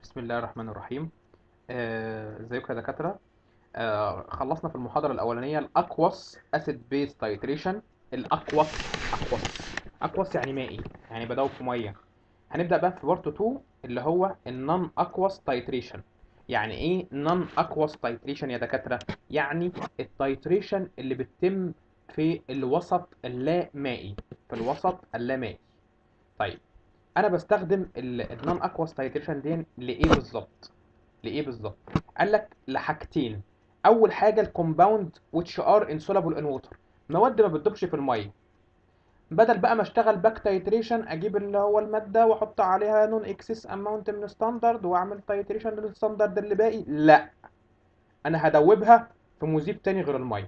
بسم الله الرحمن الرحيم آه، ازيكم يا دكاترة آه، خلصنا في المحاضرة الأولانية الأكوس أسيد بيز تايتريشن الأكوس أكوس أكوس يعني مائي يعني بدوب في مية هنبدأ بقى في بارت 2 اللي هو النون أكوس تايتريشن يعني إيه نون أكوس تايتريشن يا دكاترة؟ يعني التايتريشن اللي بتتم في الوسط اللا مائي في الوسط اللامائي طيب انا بستخدم النون اكواس تايتريشن دي لايه بالظبط لايه بالظبط قال لك لحاجتين اول حاجه الكومباوند which are insoluble in water مواد ما بتدوبش في الميه بدل بقى ما اشتغل باك تايتريشن اجيب اللي هو الماده واحط عليها نون اكسس اماونت من ستاندرد واعمل تايتريشن للستاندرد اللي باقي لا انا هدوبها في مذيب تاني غير الميه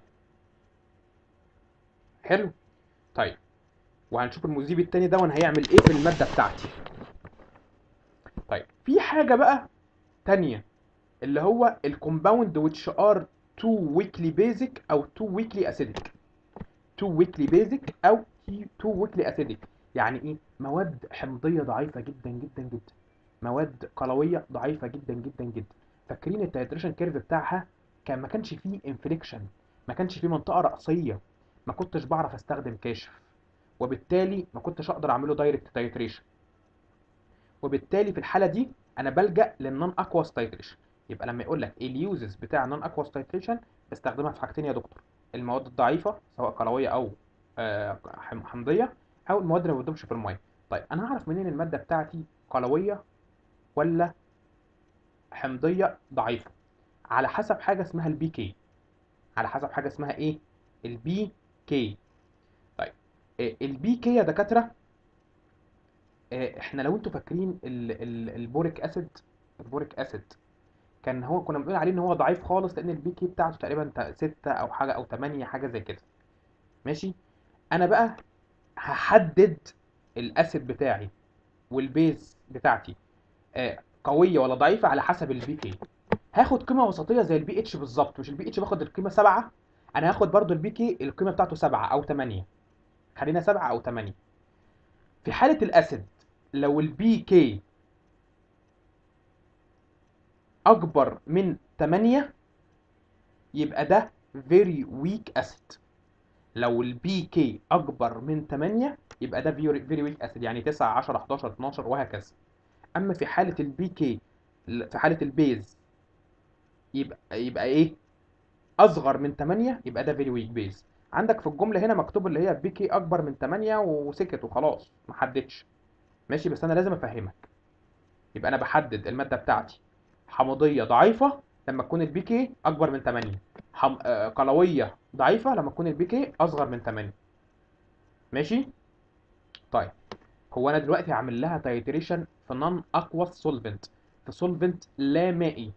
حلو طيب وهنشوف المذيب التاني ده هيعمل ايه في المادة بتاعتي طيب في حاجة بقى تانية اللي هو الكومباوند which are too weakly basic او too weakly acidic too weakly basic او too weakly acidic يعني ايه مواد حمضية ضعيفة جدا جدا جدا مواد قلوية ضعيفة جدا جدا جدا فاكرين التيتريشن كيرف بتاعها كان ما كانش فيه انفليكشن ما كانش فيه منطقة رأسية ما كنتش بعرف استخدم كاشف وبالتالي ما كنتش اقدر اعمله دايركت تايتريشن وبالتالي في الحاله دي انا بلجا للنون اكواس تايتريشن يبقى لما يقول لك ايه اليوزز بتاع نون اكواس تايتريشن بستخدمها في حاجتين يا دكتور المواد الضعيفه سواء قلويه او آه حمضيه او المواد اللي ما بتدوبش في الميه طيب انا هعرف منين الماده بتاعتي قلويه ولا حمضيه ضعيفه على حسب حاجه اسمها البي كي على حسب حاجه اسمها ايه البي كي البي كي يا دكاتره احنا لو انتوا فاكرين البوريك اسيد البوريك اسيد كان هو كنا بنقول عليه ان هو ضعيف خالص لان البي كي بتاعته تقريبا 6 او حاجه او 8 حاجه زي كده ماشي انا بقى هحدد الاسيد بتاعي والبيز بتاعتي قويه ولا ضعيفه على حسب البي كي هاخد قيمه وسطيه زي البي اتش بالظبط مش البي اتش باخد القيمه 7 انا هاخد برضو البي كي القيمه بتاعته 7 او 8 خلينا 7 او 8 في حالة الأسيد لو البي كي أكبر من 8 يبقى ده very weak acid لو البي كي أكبر من 8 يبقى ده very weak acid يعني 9 10 11 12 وهكذا أما في حالة البي كي في حالة البيز يبقى يبقى إيه أصغر من 8 يبقى ده very weak base عندك في الجمله هنا مكتوب اللي هي بي كي اكبر من 8 وسكت وخلاص ما حددش ماشي بس انا لازم افهمك يبقى انا بحدد الماده بتاعتي حمضيه ضعيفه لما تكون البي كي اكبر من 8 حم... آه قلويه ضعيفه لما تكون البي كي اصغر من 8 ماشي طيب هو انا دلوقتي هعمل لها تايتريشن في نون اكواس سولفنت في سولفنت لا مائي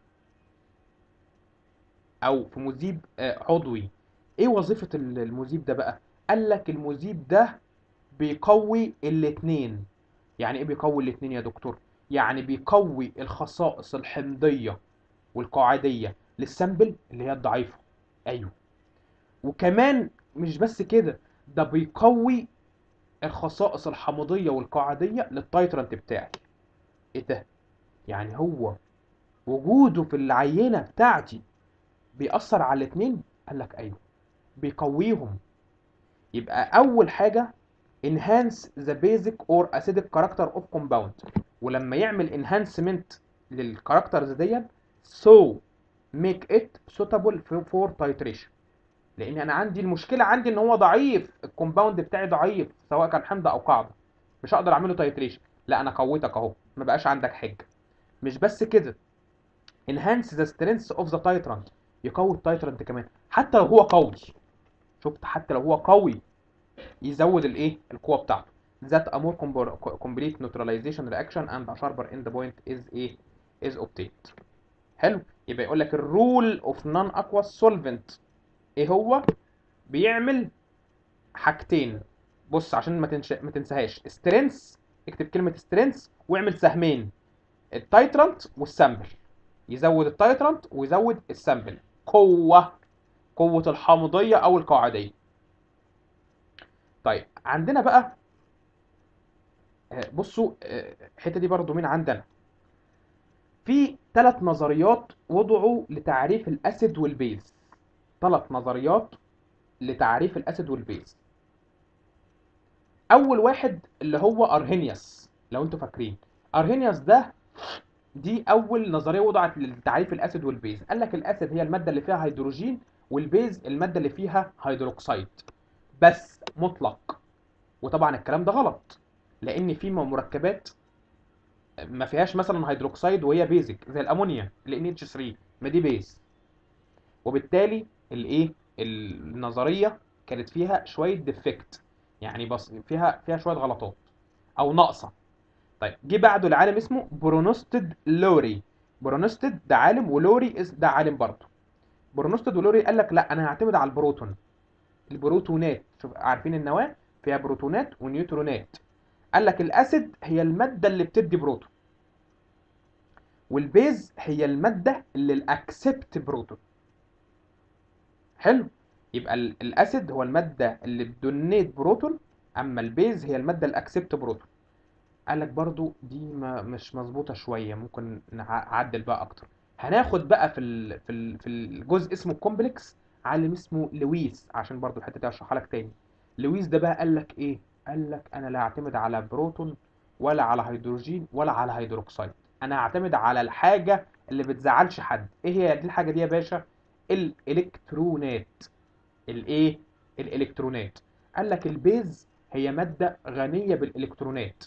او في مذيب آه عضوي ايه وظيفة المذيب ده بقى؟ قال لك المذيب ده بيقوي الاتنين يعني ايه بيقوي الاتنين يا دكتور؟ يعني بيقوي الخصائص الحمضية والقاعدية للسامبل اللي هي الضعيفة ايوه وكمان مش بس كده ده بيقوي الخصائص الحمضية والقاعدية للتايترنت بتاعي ايه ده؟ يعني هو وجوده في العينة بتاعتي بيأثر على الاتنين؟ قال لك ايوه بيقويهم يبقى اول حاجه enhance the basic or acidic character of compound ولما يعمل enhancement للكاركترز دي so make it suitable for titration لان انا عندي المشكله عندي ان هو ضعيف الكومباوند بتاعي ضعيف سواء كان حمض او قاعده مش هقدر اعمله تايتريشن لا انا قويتك اهو ما بقاش عندك حجه مش بس كده enhance the strength of the titrant يقوي التايترنت كمان حتى لو هو قوي شفت حتى لو هو قوي يزود الايه القوه بتاعته that a more complete neutralization reaction and a sharper end point is a is obtained حلو يبقى يقول لك الرول اوف نون aqueous solvent ايه هو بيعمل حاجتين بص عشان ما تنش... ما تنساهاش سترينث اكتب كلمه سترينث واعمل سهمين التايترنت والسامبل يزود التايترنت ويزود السامبل قوه قوة الحامضية أو القاعدية. طيب عندنا بقى بصوا الحتة دي برضو مين عندنا؟ في ثلاث نظريات وضعوا لتعريف الاسيد والبيز ثلاث نظريات لتعريف الاسيد والبيز اول واحد اللي هو ارهينياس لو انتوا فاكرين ارهينياس ده دي اول نظريه وضعت لتعريف الاسيد والبيز قال لك الاسيد هي الماده اللي فيها هيدروجين والبيز الماده اللي فيها هيدروكسيد بس مطلق وطبعا الكلام ده غلط لان في مركبات ما فيهاش مثلا هيدروكسيد وهي بيزك زي الامونيا ال NH3 ما دي بيز وبالتالي الايه النظريه كانت فيها شويه ديفكت يعني بس فيها فيها شويه غلطات او ناقصه طيب جه بعده العالم اسمه برونستد لوري برونستد ده عالم ولوري ده عالم برضه برونستد ولوري قال لك لا انا هعتمد على البروتون البروتونات شوف عارفين النواه فيها بروتونات ونيوترونات قال لك الاسيد هي الماده اللي بتدي بروتون والبيز هي الماده اللي الاكسبت بروتون حلو يبقى الاسيد هو الماده اللي بتدونيت بروتون اما البيز هي الماده الاكسبت بروتون قال لك برضو دي ما مش مظبوطه شويه ممكن نعدل بقى اكتر هناخد بقى في ال في ال في الجزء اسمه كومبلكس عالم اسمه لويس عشان برضو الحته دي هشرحها لك تاني لويس ده بقى قال لك ايه قال لك انا لا اعتمد على بروتون ولا على هيدروجين ولا على هيدروكسيد انا اعتمد على الحاجه اللي بتزعلش حد ايه هي دي الحاجه دي يا باشا الالكترونات الايه الالكترونات قال لك البيز هي ماده غنيه بالالكترونات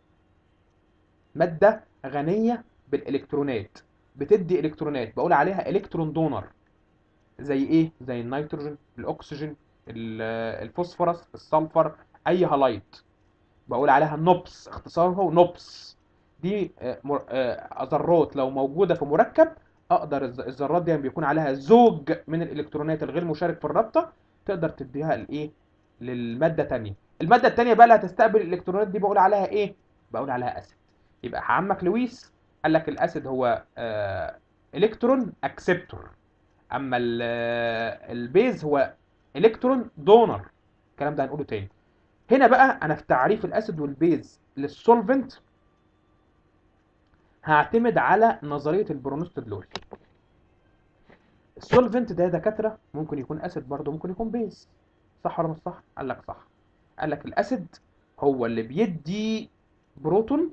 ماده غنيه بالالكترونات بتدي الكترونات بقول عليها الكترون دونر زي ايه زي النيتروجين الاكسجين الفوسفورس السلفر اي هالايت بقول عليها نوبس اختصارها نوبس دي ذرات لو موجوده في مركب اقدر الذرات دي بيكون عليها زوج من الالكترونات الغير مشارك في الرابطه تقدر تديها لايه للماده تانية الماده التانية بقى اللي هتستقبل الالكترونات دي بقول عليها ايه بقول عليها اسيد يبقى عمك لويس قال لك الاسيد هو الكترون اكسبتور اما البيز هو الكترون دونر الكلام ده هنقوله تاني هنا بقى انا في تعريف الاسيد والبيز للسولفنت هعتمد على نظريه البرونستد لوري السولفنت ده دكاتره ممكن يكون اسيد برضه ممكن يكون بيز صح ولا مش صح قال لك صح قال لك الاسيد هو اللي بيدي بروتون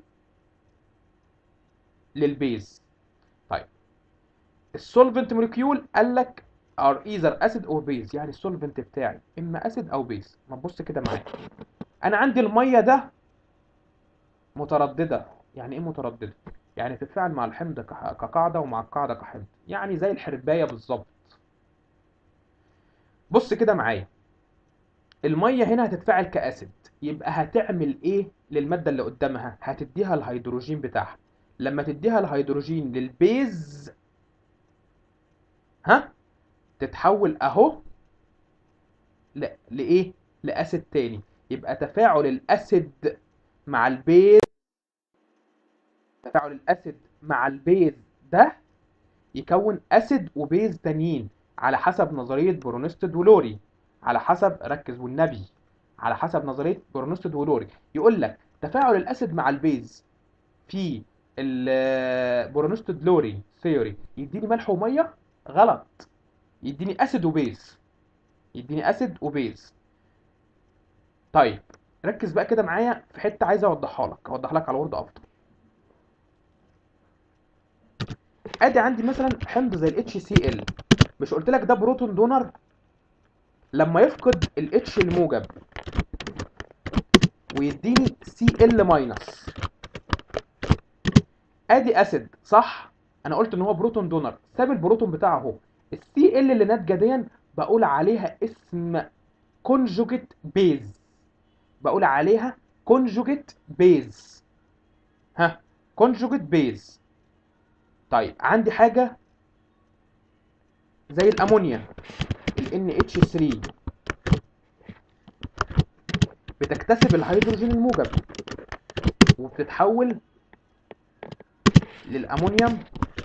للبيز طيب السولفنت موليكيول قال لك ار ايذر اسيد اور بيز يعني السولفنت بتاعي اما اسيد او بيز ما تبص كده معايا انا عندي الميه ده متردده يعني ايه متردده يعني تتفاعل مع الحمض كقاعده ومع القاعده كحمض يعني زي الحربايه بالظبط بص كده معايا الميه هنا هتتفاعل كاسيد يبقى هتعمل ايه للماده اللي قدامها هتديها الهيدروجين بتاعها لما تديها الهيدروجين للبيز ها تتحول اهو ل... لايه لاسيد تاني يبقى تفاعل الاسيد مع البيز تفاعل الاسيد مع البيز ده يكون اسيد وبيز تانيين على حسب نظريه برونستد ولوري على حسب ركز والنبي على حسب نظريه برونستد ولوري يقول لك تفاعل الاسيد مع البيز في البرونستد لوري ثيوري يديني ملح وميه غلط يديني اسيد وبيز يديني اسيد وبيز طيب ركز بقى كده معايا في حته عايز اوضحها لك اوضح لك على الورد افضل ادي عندي مثلا حمض زي ال HCl مش قلت لك ده بروتون دونر لما يفقد ال H الموجب ويديني Cl ماينس ادي اسيد صح انا قلت ان هو بروتون دونر ساب البروتون بتاعه اهو السي ال اللي ناتجه دي بقول عليها اسم كونجوجيت بيز بقول عليها كونجوجيت بيز ها كونجوجيت بيز طيب عندي حاجه زي الامونيا ال NH3 بتكتسب الهيدروجين الموجب وبتتحول للامونيوم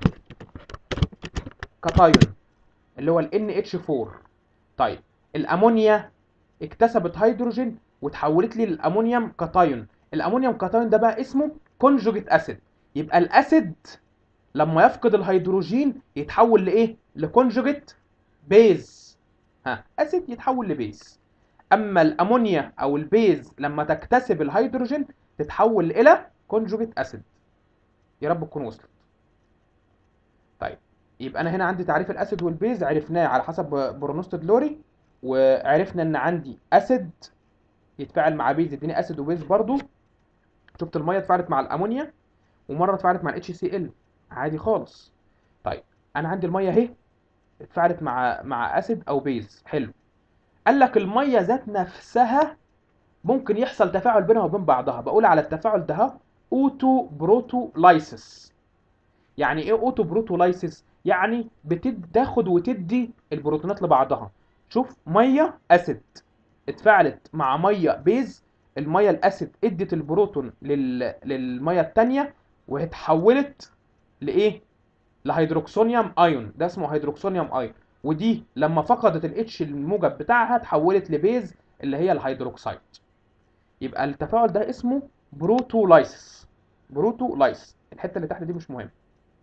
كاتايون اللي هو ال NH4 طيب الامونيا اكتسبت هيدروجين وتحولت لي للامونيوم كاتايون الامونيوم كاتايون ده بقى اسمه كونجوجيت اسيد يبقى الاسيد لما يفقد الهيدروجين يتحول لايه لكونجوجيت بيز ها اسيد يتحول لبيز اما الامونيا او البيز لما تكتسب الهيدروجين تتحول الى كونجوجيت اسيد يا رب تكون وصلت طيب يبقى انا هنا عندي تعريف الاسيد والبيز عرفناه على حسب برونوستد لوري وعرفنا ان عندي اسيد يتفاعل مع بيز يديني اسيد وبيز برضو شفت الميه اتفاعلت مع الامونيا ومره اتفاعلت مع الاتش سي ال عادي خالص طيب انا عندي الميه اهي اتفاعلت مع مع اسيد او بيز حلو قال لك الميه ذات نفسها ممكن يحصل تفاعل بينها وبين بعضها بقول على التفاعل ده اوتو بروتولايسيس يعني ايه اوتو بروتولايسيس يعني بتاخد وتدي البروتونات لبعضها شوف ميه اسيد اتفاعلت مع ميه بيز الميه الاسيد ادت البروتون لل... للميه الثانيه واتحولت لايه لهيدروكسونيوم ايون ده اسمه هيدروكسونيوم ايون ودي لما فقدت الاتش الموجب بتاعها اتحولت لبيز اللي هي الهيدروكسيد يبقى التفاعل ده اسمه بروتولايسيس بروتولايسيس الحته اللي تحت دي مش مهم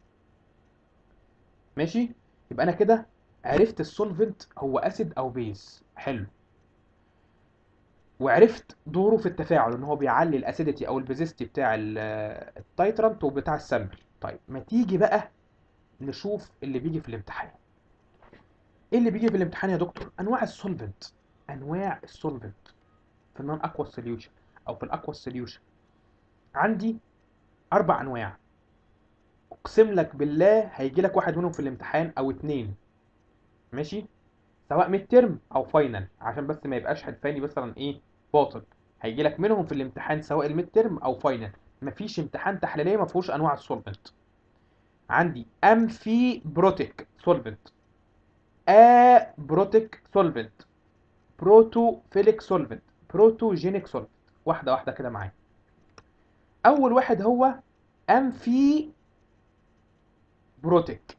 ماشي يبقى انا كده عرفت السولفنت هو اسيد او بيز حلو وعرفت دوره في التفاعل ان هو بيعلي الاسيديتي او البيزيستي بتاع التايترانت وبتاع السامبل طيب ما تيجي بقى نشوف اللي بيجي في الامتحان ايه اللي بيجي في الامتحان يا دكتور انواع السولفنت انواع السولفنت في النون اكوا سوليوشن او في الاكوا سوليوشن عندي اربع انواع اقسم لك بالله هيجي لك واحد منهم في الامتحان او اتنين ماشي سواء ميد ترم او فاينل عشان بس ما يبقاش حلفاني مثلا ايه باطل هيجي لك منهم في الامتحان سواء الميد ترم او فاينل مفيش امتحان تحليليه ما فيهوش انواع السولفنت عندي امفي بروتيك سولفنت ابروتيك سولفنت بروتوفيليك سولفنت بروتوجينيك سولفنت واحده واحده كده معايا اول واحد هو امفي بروتيك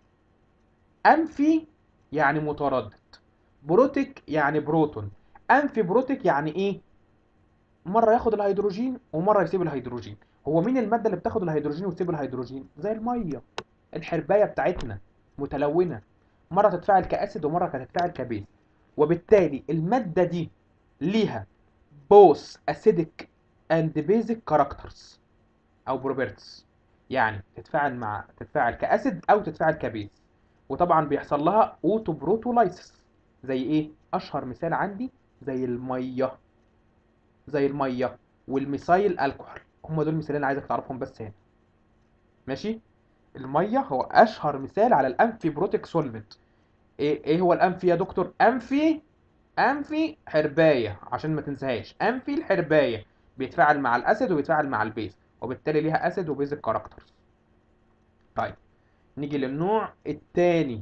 امفي يعني متردد بروتيك يعني بروتون انفي بروتيك يعني ايه مره ياخد الهيدروجين ومره يسيب الهيدروجين هو مين الماده اللي بتاخد الهيدروجين وتسيب الهيدروجين زي الميه الحربايه بتاعتنا متلونه مره تتفاعل كاسيد ومره تتفاعل كبيز وبالتالي الماده دي ليها both acidic and basic characters او properties يعني تتفاعل مع تتفاعل كاسيد او تتفاعل كبيز وطبعا بيحصل لها اوتو بروتولايسيس زي ايه اشهر مثال عندي زي الميه زي الميه والميثايل الكحول هم دول المثالين اللي عايزك تعرفهم بس هنا ماشي الميه هو اشهر مثال على الانفي بروتيك سولفنت ايه ايه هو الانفي يا دكتور انفي انفي حربايه عشان ما تنساهاش انفي الحربايه بيتفاعل مع الاسيد وبيتفاعل مع البيز وبالتالي ليها اسيد وبيزك كاركترز طيب نيجي للنوع الثاني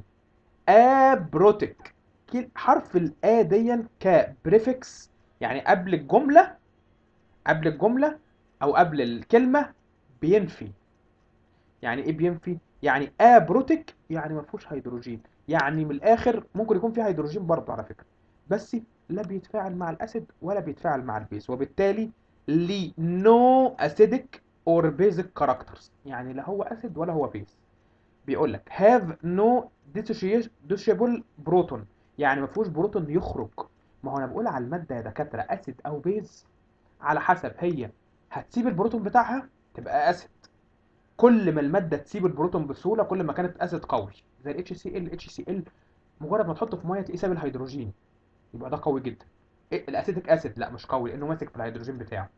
ابروتيك حرف الآ دي كبريفكس يعني قبل الجملة قبل الجملة أو قبل الكلمة بينفي يعني إيه بينفي؟ يعني ابروتيك يعني ما فيهوش هيدروجين يعني من الآخر ممكن يكون فيه هيدروجين برضه على فكرة بس لا بيتفاعل مع الأسيد ولا بيتفاعل مع البيز وبالتالي ليه نو أسيدك اور بيزك كاركترز يعني لا هو أسيد ولا هو بيز بيقول لك have no dissociable proton يعني ما فيهوش بروتون يخرج ما هو انا بقول على الماده يا دكاتره اسيد او بيز على حسب هي هتسيب البروتون بتاعها تبقى اسيد كل ما الماده تسيب البروتون بسهوله كل ما كانت اسيد قوي زي الاتش سي ال الاتش سي ال مجرد ما تحطه في ميه تلاقيه ساب الهيدروجين يبقى ده قوي جدا إيه الاسيتيك اسيد لا مش قوي لانه ماسك في الهيدروجين بتاعه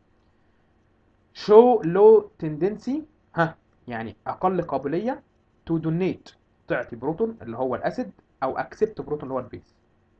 show low tendency ها يعني اقل قابليه to donate تعطي بروتون اللي هو الاسيد او اكسبت بروتون اللي هو البيز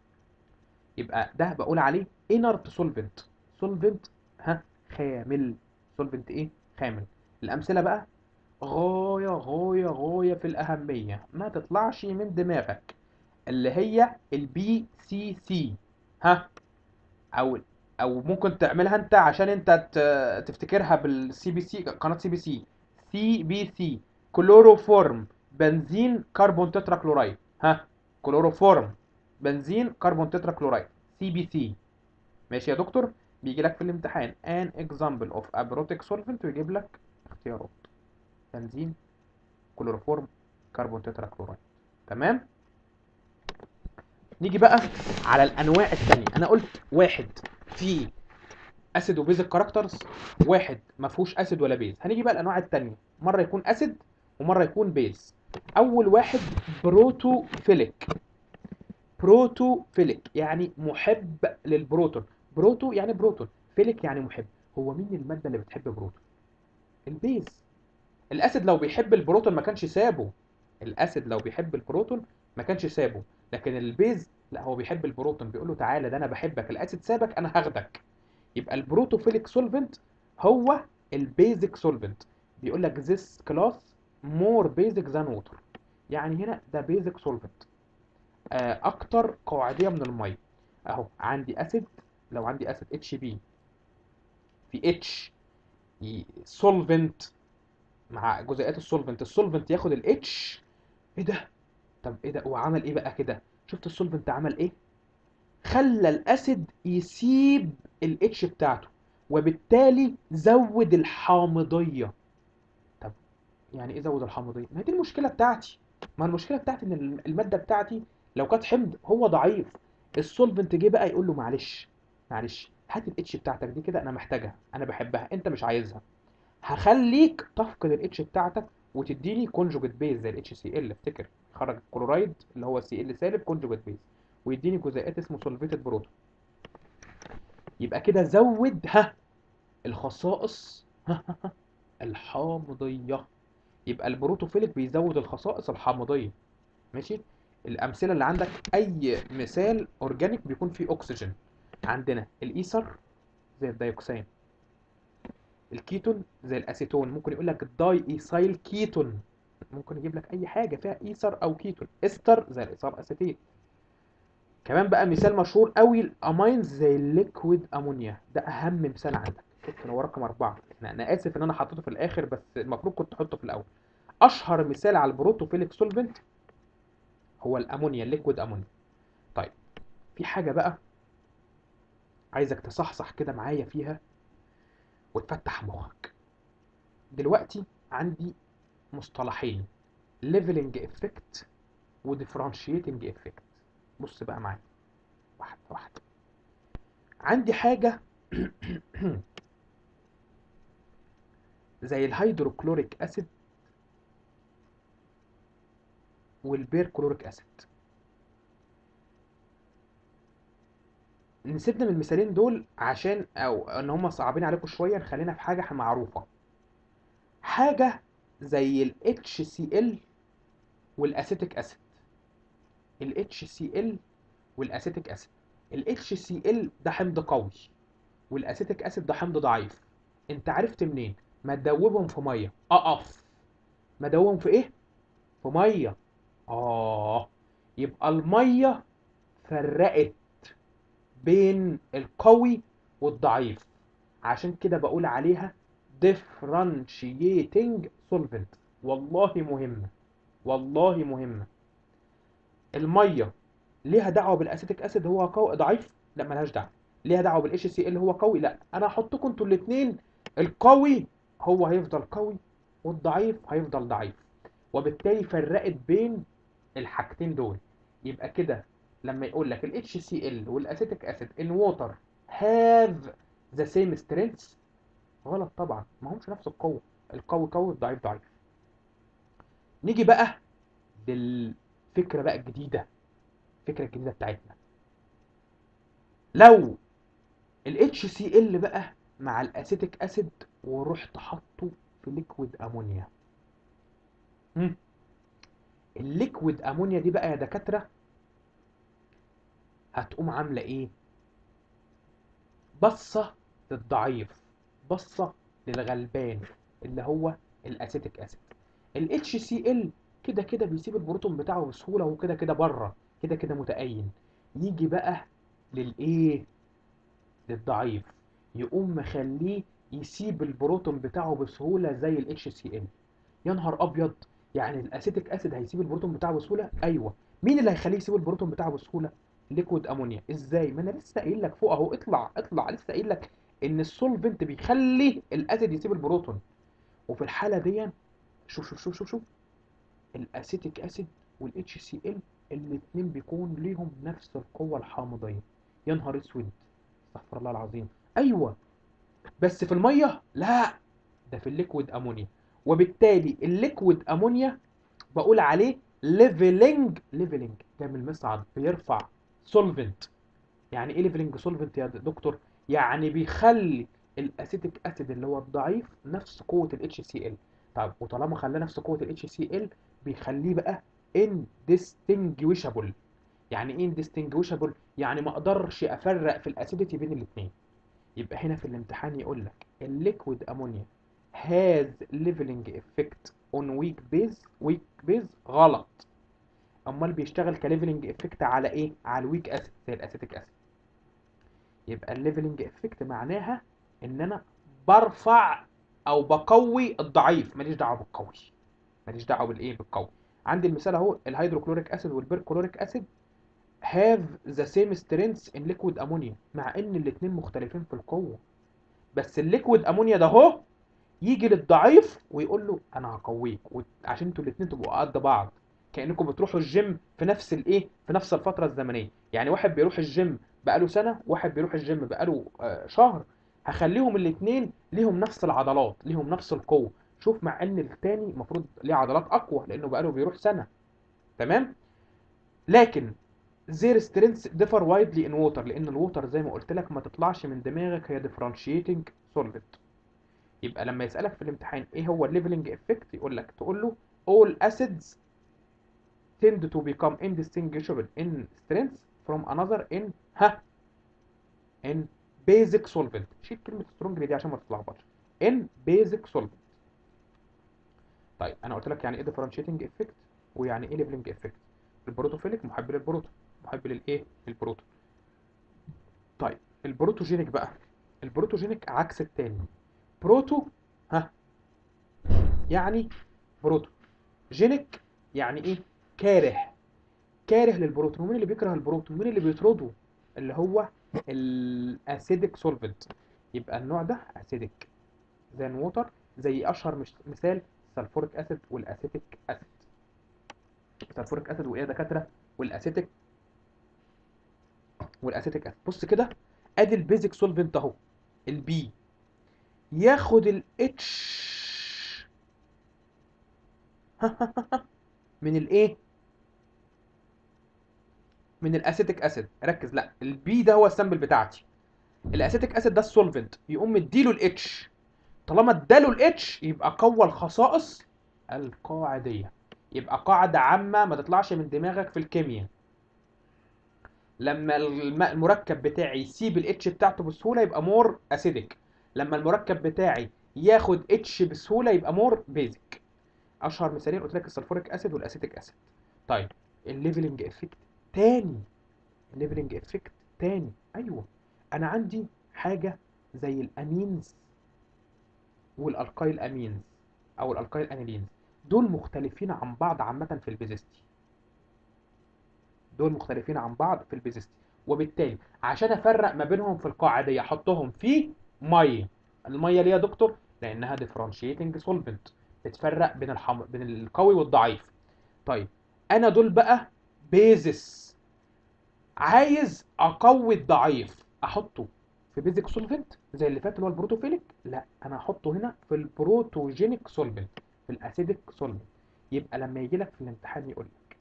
يبقى ده بقول عليه inert solvent solvent ها خامل solvent ايه خامل الامثله بقى غايه غايه غايه في الاهميه ما تطلعش من دماغك اللي هي البي سي سي ها او او ممكن تعملها انت عشان انت تفتكرها بالسي بي سي قناه سي بي سي سي بي سي كلوروفورم بنزين كربون تترا كلورايد ها كلوروفورم بنزين كربون تترا كلورايد سي بي سي ماشي يا دكتور بيجي لك في الامتحان an example of abrotic solvent ويجيب لك اختيارات بنزين كلوروفورم كربون تترا كلورايد تمام نيجي بقى على الانواع التانية انا قلت واحد فيه اسيد وبيزك كاركترز واحد ما فيهوش اسيد ولا بيز هنيجي بقى الانواع التانية مره يكون اسيد ومره يكون بيز اول واحد بروتوفيليك بروتوفيليك يعني محب للبروتون بروتو يعني بروتون فيليك يعني محب هو مين الماده اللي بتحب بروتون البيز الاسيد لو بيحب البروتون ما كانش سابه الاسيد لو بيحب البروتون ما كانش سابه لكن البيز لا هو بيحب البروتون بيقول له تعالى ده انا بحبك الاسيد سابك انا هاخدك يبقى البروتوفيليك سولفنت هو البيزك سولفنت بيقول لك this class more basic than water يعني هنا ده بيزك سولفنت اكتر قاعديه من الميه اهو عندي اسيد لو عندي اسيد اتش بي في اتش سولفنت مع جزيئات السولفنت السولفنت ياخد الاتش ايه ده طب ايه ده هو عمل ايه بقى كده شفت السولفنت عمل ايه خلى الاسيد يسيب الاتش بتاعته وبالتالي زود الحامضيه طب يعني ايه زود الحامضيه ما هي دي المشكله بتاعتي ما المشكله بتاعتي ان الماده بتاعتي لو كانت حمض هو ضعيف السولفنت جه بقى يقول له معلش معلش هات الاتش بتاعتك دي كده انا محتاجها انا بحبها انت مش عايزها هخليك تفقد الاتش بتاعتك وتديني كونجوجيت بيز زي الاتش سي ال افتكر خرج الكلورايد اللي هو سي ال سالب كونجوجيت بيز ويديني جزيئات اسمه سولفيتد بروتون يبقى كده زود ها الخصائص الحامضيه يبقى البروتوفيليك بيزود الخصائص الحامضيه ماشي الامثله اللي عندك اي مثال اورجانيك بيكون فيه اكسجين عندنا الايثر زي الدايوكسان الكيتون زي الاسيتون ممكن يقول لك داي ايثايل كيتون ممكن يجيب لك اي حاجه فيها ايثر او كيتون استر زي الايثار اسيتيت كمان بقى مثال مشهور قوي الامينز زي الليكويد امونيا ده اهم مثال عندك شفت هو رقم أربعة أنا, أنا آسف إن أنا حطيته في الآخر بس المفروض كنت أحطه في الأول أشهر مثال على البروتوفيليك سولفنت هو الأمونيا الليكويد أمونيا طيب في حاجة بقى عايزك تصحصح كده معايا فيها وتفتح مخك دلوقتي عندي مصطلحين ليفلنج افكت وديفرنشيتنج افكت بص بقى معايا واحدة واحدة عندي حاجة زي الهيدروكلوريك اسيد والبيركلوريك اسيد نسيبنا من المثالين دول عشان او ان هم صعبين عليكم شويه نخلينا في حاجه معروفه حاجه زي ال HCl والاسيتيك اسيد ال HCl والاسيتيك اسيد ال HCl ده حمض قوي والاسيتيك اسيد ده حمض ضعيف انت عرفت منين ما تدوبهم في ميه اقف ما تدوبهم في ايه في ميه اه يبقى الميه فرقت بين القوي والضعيف عشان كده بقول عليها differentiating solvent والله مهمة والله مهمة المية ليها دعوة بالاسيتيك اسيد هو قوي ضعيف لا ملهاش دعوة ليها دعوة بالاتش سي ال هو قوي لا انا هحطكم انتوا الاثنين القوي هو هيفضل قوي والضعيف هيفضل ضعيف وبالتالي فرقت بين الحاجتين دول يبقى كده لما يقول لك ال HCl والاسيتيك اسيد in water have the same strength غلط طبعا ما همش نفس القوة القوي قوي الضعيف ضعيف نيجي بقى للفكرة بقى الجديدة الفكرة الجديدة بتاعتنا لو ال HCl بقى مع الاسيتيك اسيد ورحت حاطه في ليكويد امونيا الليكويد امونيا دي بقى يا دكاتره هتقوم عامله ايه بصه للضعيف بصه للغلبان اللي هو الاسيتيك اسيد ال HCl كده كده بيسيب البروتون بتاعه بسهوله وهو كده كده بره كده كده متأين يجي بقى للايه للضعيف يقوم مخليه يسيب البروتون بتاعه بسهوله زي ال HCl يا نهار ابيض يعني الاسيتيك اسيد هيسيب البروتون بتاعه بسهوله ايوه مين اللي هيخليه يسيب البروتون بتاعه بسهوله ليكويد امونيا ازاي ما انا لسه قايل لك فوق اهو اطلع اطلع لسه قايل لك ان السولفنت بيخلي الاسيد يسيب البروتون وفي الحاله دي شوف شوف شوف شوف شوف الاسيتيك اسيد والاتش سي ال الاتنين بيكون ليهم نفس القوه الحامضيه يا نهار اسود استغفر الله العظيم ايوه بس في الميه لا ده في الليكويد امونيا وبالتالي الليكويد امونيا بقول عليه ليفلنج ليفلنج جاي من المصعد بيرفع سولفنت يعني ايه ليفلنج سولفنت يا دكتور يعني بيخلي الاسيتيك اسيد اللي هو الضعيف نفس قوه الاتش سي ال طب وطالما خلاه نفس قوه الاتش سي ال بيخليه بقى indistinguishable يعني ايه indistinguishable يعني ما اقدرش افرق في الاسيديتي بين الاثنين يبقى هنا في الامتحان يقول لك الليكويد امونيا has leveling effect on weak base weak base غلط امال بيشتغل كليفلنج افكت على ايه على الويك اسيد زي الاسيتيك اسيد يبقى الليفلنج افكت معناها ان انا برفع او بقوي الضعيف ماليش دعوه بالقوي ماليش دعوه بالايه بالقوي عندي المثال اهو الهيدروكلوريك اسيد والبيركلوريك اسيد have the same strength in liquid ammonia مع ان الاتنين مختلفين في القوه بس الليكويد امونيا ده اهو يجي للضعيف ويقول له انا هقويك عشان انتوا الاتنين تبقوا قد بعض كانكم بتروحوا الجيم في نفس الايه في نفس الفتره الزمنيه يعني واحد بيروح الجيم بقاله سنه واحد بيروح الجيم بقاله آه، شهر هخليهم الاتنين ليهم نفس العضلات ليهم نفس القوه شوف مع ان التاني المفروض ليه عضلات اقوى لانه بقاله بيروح سنه تمام لكن their strengths differ widely in water لان الووتر زي ما قلت لك ما تطلعش من دماغك هي differentiating solvent يبقى لما يسألك في الامتحان ايه هو الليفلنج افكت يقول لك تقول له all acids tend to become indistinguishable in strength from another in ها in basic solvent شيل كلمة strongly دي عشان ما تتلخبطش in basic solvent طيب انا قلت لك يعني ايه differentiating effect ويعني ايه leveling effect البروتوفيليك محب للبروتو محب للايه للبروتو طيب البروتوجينيك بقى البروتوجينيك عكس التاني بروتو ها يعني بروتو جينيك يعني ايه كاره كاره للبروتون ومين اللي بيكره البروتون مين اللي بيطرده اللي هو الاسيدك سولفنت يبقى النوع ده اسيدك زي الووتر زي اشهر مش مثال السلفوريك اسيد والاسيتيك اسيد السلفوريك اسيد وايه يا دكاتره والاسيتيك والاسيتيك اسيد بص كده ادي البيزك سولفنت اهو البي ياخد الاتش من الايه من الاسيتيك اسيد ركز لا البي ده هو السامبل بتاعتي الاسيتيك اسيد ده السولفنت يقوم مديله الاتش طالما اداله الاتش يبقى قوى الخصائص القاعديه يبقى قاعده عامه ما تطلعش من دماغك في الكيمياء لما الم- المركب بتاعي يسيب الاتش بتاعته بسهوله يبقى مور اسيدك لما المركب بتاعي ياخد اتش بسهوله يبقى مور بيزك اشهر مثالين قلت لك السلفوريك اسيد والاسيتيك اسيد طيب الليفلنج افكت تاني الليفلنج افكت تاني ايوه انا عندي حاجه زي الامينز والالقايل امينز او الالقايل انيلينز دول مختلفين عن بعض عامه في البيزستي دول مختلفين عن بعض في البيزستي وبالتالي عشان افرق ما بينهم في القاعديه احطهم في ميه الميه ليه يا دكتور لانها ديفرنشيتنج سولفنت بتفرق بين الحم... بين القوي والضعيف طيب انا دول بقى بيزس عايز اقوي الضعيف احطه في بيزك سولفنت زي اللي فات اللي هو البروتوفيليك لا انا هحطه هنا في البروتوجينيك سولفنت في الاسيديك سولفنت يبقى لما يجي لك في الامتحان يقول لك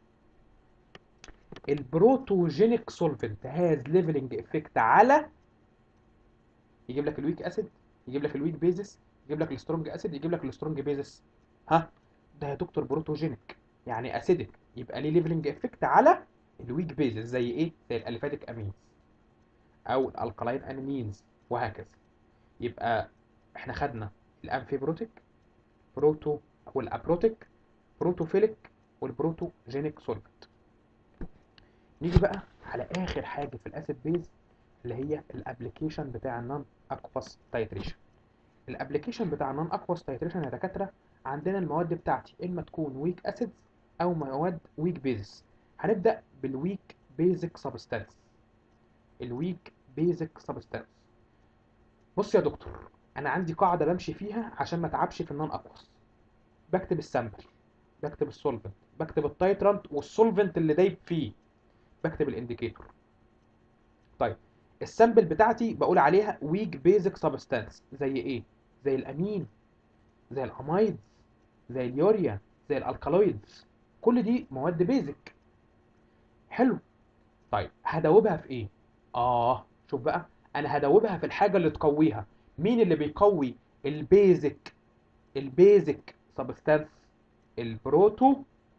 البروتوجينيك سولفنت هاز ليفلنج افكت على يجيب لك الويك اسيد يجيب لك الويك بيزس يجيب لك السترونج اسيد يجيب لك السترونج بيزس ها ده يا دكتور بروتوجينيك يعني اسيدك يبقى ليه ليفلنج افكت على الويك بيزس زي ايه زي الاليفاتيك امينز او الالكلاين انيمينز وهكذا يبقى احنا خدنا الامفيبروتيك بروتو والابروتيك بروتوفيليك والبروتوجينيك سولفنت نيجي بقى على اخر حاجه في الاسيد بيز اللي هي الابلكيشن بتاع النون اكواس تايتريشن الابلكيشن بتاع النون اكواس تايتريشن يا دكاتره عندنا المواد بتاعتي اما تكون ويك اسيدز او مواد ويك بيزس هنبدا بالويك بيزك سبستانس الويك بيزك سبستانس بص يا دكتور انا عندي قاعده بمشي فيها عشان ما اتعبش في النون اكواس بكتب السامبل بكتب السولفنت بكتب التايترانت والسولفنت اللي دايب فيه بكتب الانديكيتور طيب السامبل بتاعتي بقول عليها ويك بيزك سبستانس زي ايه زي الامين زي الامايدز زي اليوريا زي الالكالويدز كل دي مواد بيزك حلو طيب هدوبها في ايه اه شوف بقى انا هدوبها في الحاجه اللي تقويها مين اللي بيقوي البيزك البيزك سبستانس البروتو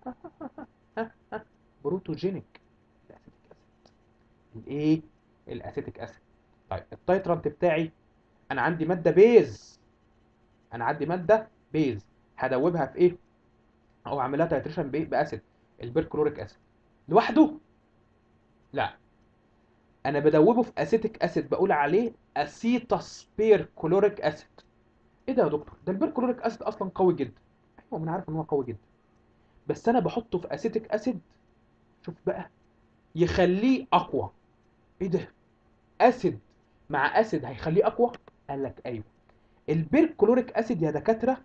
بروتوجينيك الاسيتيك اسيد الايه الاسيتيك اسيد طيب التايترانت بتاعي انا عندي ماده بيز انا عندي ماده بيز هدوبها في ايه او اعملها تايتريشن بايه باسيد البيركلوريك اسيد لوحده لا انا بدوبه في اسيتيك اسيد بقول عليه اسيتاس بيركلوريك اسيد ايه ده يا دكتور ده البيركلوريك اسيد اصلا قوي جدا ايوه ما انا عارف ان هو قوي جدا بس انا بحطه في اسيتيك اسيد شوف بقى يخليه اقوى ايه ده اسيد مع اسيد هيخليه اقوى قال لك ايوه البيركلوريك اسيد يا دكاتره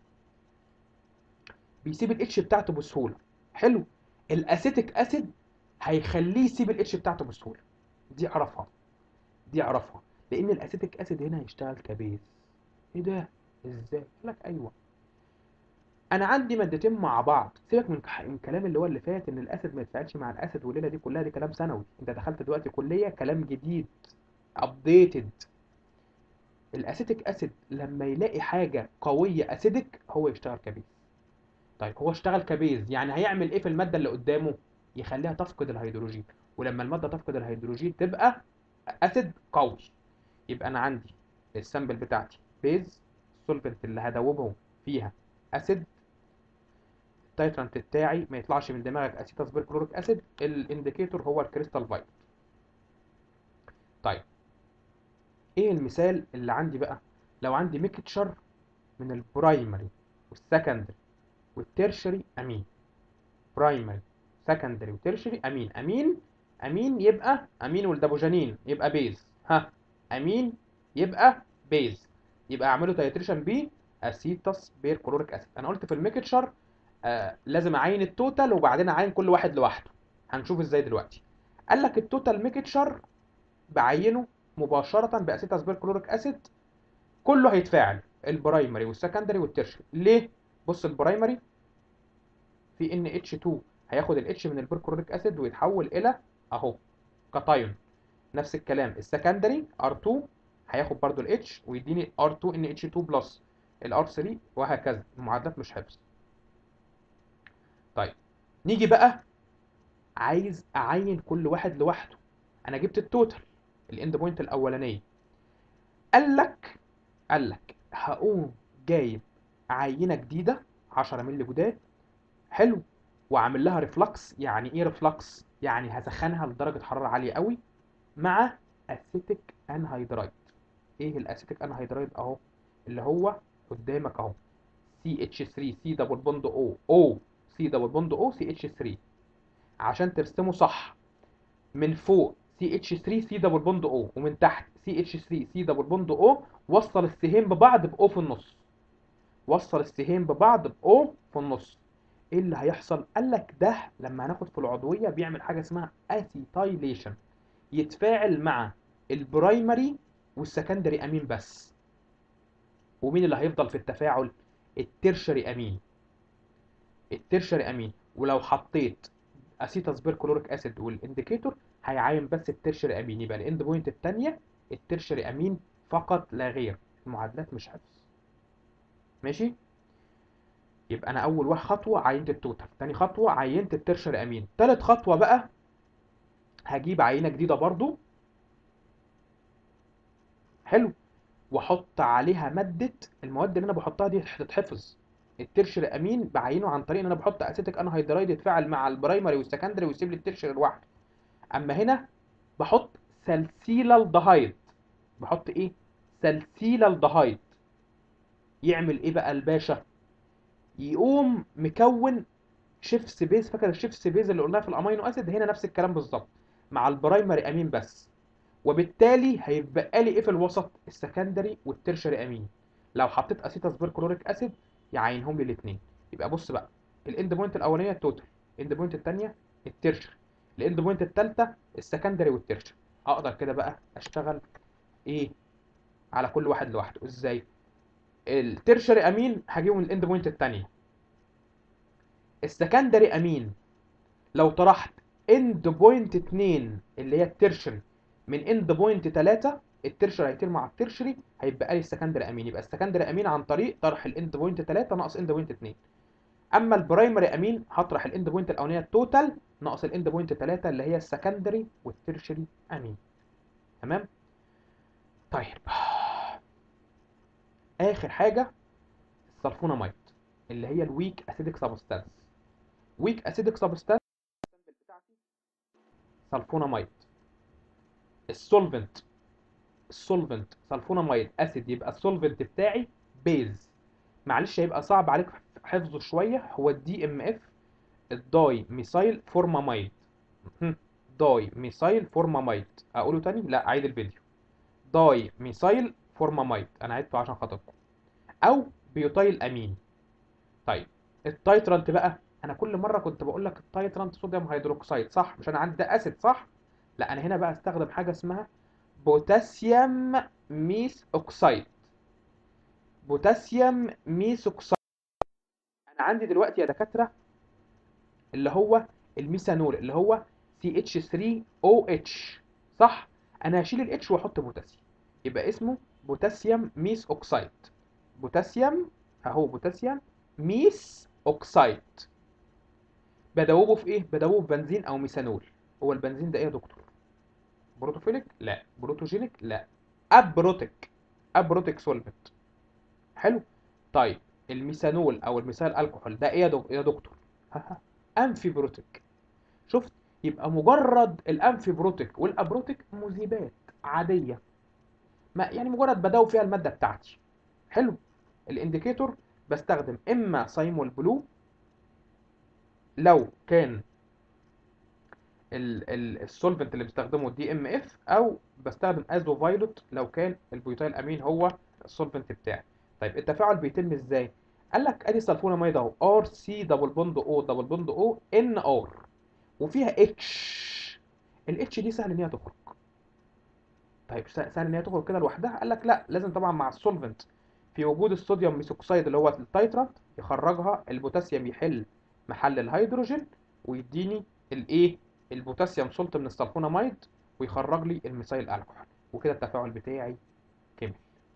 بيسيب الاتش بتاعته بسهوله حلو الاسيتيك اسيد هيخليه يسيب الاتش بتاعته بسهوله دي اعرفها دي اعرفها لان الاسيتيك اسيد هنا هيشتغل كبيز ايه ده ازاي قال لك ايوه انا عندي مادتين مع بعض سيبك من من الكلام اللي هو اللي فات ان الاسيد ما يتفاعلش مع الاسيد والليله دي كلها دي كلام ثانوي انت دخلت دلوقتي كليه كلام جديد ابديتد الاسيتيك اسيد لما يلاقي حاجه قويه اسيدك هو يشتغل كبيز طيب هو اشتغل كبيز يعني هيعمل ايه في الماده اللي قدامه يخليها تفقد الهيدروجين ولما الماده تفقد الهيدروجين تبقى اسيد قوي يبقى انا عندي السامبل بتاعتي بيز السولفنت اللي هدوبه فيها اسيد التايترانت بتاعي ما يطلعش من دماغك اسيتاس بيركلوريك اسيد الانديكيتور هو الكريستال فايت طيب ايه المثال اللي عندي بقى لو عندي ميكتشر من البرايمري والسكندري والتيرشري امين برايمري سكندري وتيرشري امين امين امين يبقى امين والدابوجانين يبقى بيز ها امين يبقى بيز يبقى اعمله تايتريشن بي اسيتاس بيركلوريك اسيد انا قلت في الميكتشر آه لازم اعين التوتال وبعدين اعين كل واحد لوحده هنشوف ازاي دلوقتي قال لك التوتال ميكتشر بعينه مباشره باسيتاس بيركلوريك اسيد كله هيتفاعل البرايمري والسكندري والتيرشري ليه بص البرايمري في ان اتش 2 هياخد الاتش من البيركلوريك اسيد ويتحول الى اهو كاتايون نفس الكلام السكندري ار2 هياخد برضو الاتش ويديني ار2 ان اتش 2 بلس الار 3 وهكذا المعادلات مش حفظ طيب نيجي بقى عايز اعين كل واحد لوحده انا جبت التوتال الاند بوينت الاولانيه قال لك قال لك هقوم جايب عينه جديده 10 مللي جداد حلو واعمل لها ريفلكس يعني ايه ريفلكس يعني هسخنها لدرجه حراره عاليه قوي مع اسيتيك انهيدرايد ايه الاسيتيك انهيدرايد اهو اللي هو قدامك اهو CH3 C دبل بوند O O C دبل بوند O CH3 عشان ترسمه صح من فوق CH3 C دبل بوند O ومن تحت CH3 C دبل بوند O وصل السهام ببعض ب O في النص وصل السهام ببعض ب O في النص ايه اللي هيحصل قال لك ده لما هناخد في العضويه بيعمل حاجه اسمها اسيتايليشن يتفاعل مع البرايمري والسكندري امين بس ومين اللي هيفضل في التفاعل الترشري امين الترشري امين ولو حطيت اسيتاس بيركلوريك اسيد والانديكيتور هيعاين بس الترشري امين يبقى الاند بوينت الثانيه الترشري امين فقط لا غير المعادلات مش حفظ ماشي يبقى انا اول واحد خطوه عينت التوتال تاني خطوه عينت الترشري امين تالت خطوه بقى هجيب عينه جديده برضو حلو واحط عليها ماده المواد اللي انا بحطها دي هتتحفظ الترشري امين بعينه عن طريق ان انا بحط اسيتيك انهيدرايد يتفاعل مع البرايمري والسكندري ويسيب لي الترشري لوحده اما هنا بحط سلسيلالدهايد بحط ايه سلسيلالدهايد يعمل ايه بقى الباشا يقوم مكون شيفس بيز فاكر الشيفس بيز اللي قلناها في الامينو اسيد هنا نفس الكلام بالظبط مع البرايمري امين بس وبالتالي هيبقى لي ايه في الوسط السكندري والترشري امين لو حطيت اسيتاس بيركلوريك اسيد يعينهم لي الاثنين يبقى بص بقى الاند بوينت الاولانيه التوتال الاند بوينت الثانيه الترشري الاند بوينت الثالثه السكندري والترشري اقدر كده بقى اشتغل ايه على كل واحد لوحده ازاي الترشري امين هجيبه من الاند بوينت الثانيه السكندري امين لو طرحت اند بوينت 2 اللي هي الترشري من اند بوينت 3 الترشري هيطير مع الترشري هيبقى لي السكندري امين يبقى السكندري امين عن طريق طرح الاند بوينت 3 ناقص اند بوينت 2 اما البرايمري امين هطرح الاند بوينت الاولانيه التوتال ناقص الاند بوينت 3 اللي هي السكندري والترشري امين تمام طيب اخر حاجه السلفوناميد اللي هي الويك اسيدك سبستانس ويك اسيدك سبستانس بتاعتي سلفوناميد السولفنت السولفنت سلفوناميد اسيد يبقى السولفنت بتاعي بيز معلش هيبقى صعب عليك حفظه شويه هو الدي ام اف الداي ميثايل فورماميد داي ميثايل فورماميد اقوله تاني لا عيد الفيديو داي ميثايل فورماميد انا عيدته عشان خاطركم او بيوتايل امين طيب التايترانت بقى انا كل مره كنت بقول لك التايترانت صوديوم هيدروكسيد صح مش انا عندي ده اسيد صح لا انا هنا بقى استخدم حاجه اسمها بوتاسيوم ميث اوكسيد بوتاسيوم ميث اوكسيد انا عندي دلوقتي يا دكاتره اللي هو الميثانول اللي هو CH3OH صح انا هشيل الاتش واحط بوتاسيوم يبقى اسمه بوتاسيوم ميث اوكسيد بوتاسيوم اهو بوتاسيوم ميث اوكسيد بدوبه في ايه بدوبه في بنزين او ميثانول هو البنزين ده ايه يا دكتور بروتوفيليك لا بروتوجينيك لا ابروتيك ابروتيك سولفنت حلو طيب الميثانول او الميثايل الكحول ده ايه يا دك- يا دكتور امفيبروتيك شفت يبقى مجرد الامفيبروتيك والابروتيك مذيبات عاديه ما يعني مجرد بدوب فيها الماده بتاعتي حلو الانديكيتور بستخدم اما سايمول بلو لو كان ال- ال- السولفنت اللي بستخدمه دي ام اف او بستخدم ازو فايلوت لو كان البيوتايل امين هو السولفنت بتاعي طيب التفاعل بيتم ازاي قال لك ادي سلفوناميد اهو ار سي دبل بوند او دبل بوند او ان ار وفيها اتش الاتش دي سهل ان هي تخرج طيب سهل سهل ان هي تخرج كده لوحدها قال لك لا لازم طبعا مع السولفنت في وجود الصوديوم ميثوكسيد اللي هو التايترات يخرجها البوتاسيوم يحل محل الهيدروجين ويديني الايه البوتاسيوم سولت من السلفوناميد ويخرج لي الميثايل الكحول وكده التفاعل بتاعي كمل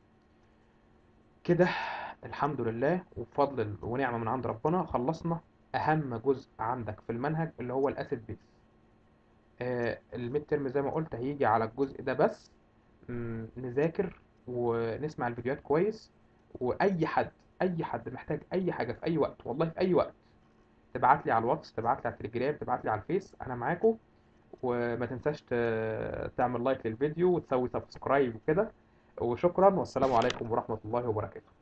كده الحمد لله وبفضل ونعمة من عند ربنا خلصنا أهم جزء عندك في المنهج اللي هو الأسيد بيس آه الميد ترم زي ما قلت هيجي على الجزء ده بس مم، نذاكر ونسمع الفيديوهات كويس وأي حد أي حد محتاج أي حاجة في أي وقت والله في أي وقت تبعت لي على الواتس تبعت لي على التليجرام تبعت لي على الفيس أنا معاكم وما تنساش ت- تعمل لايك للفيديو وتسوي سبسكرايب وكده وشكرا والسلام عليكم ورحمة الله وبركاته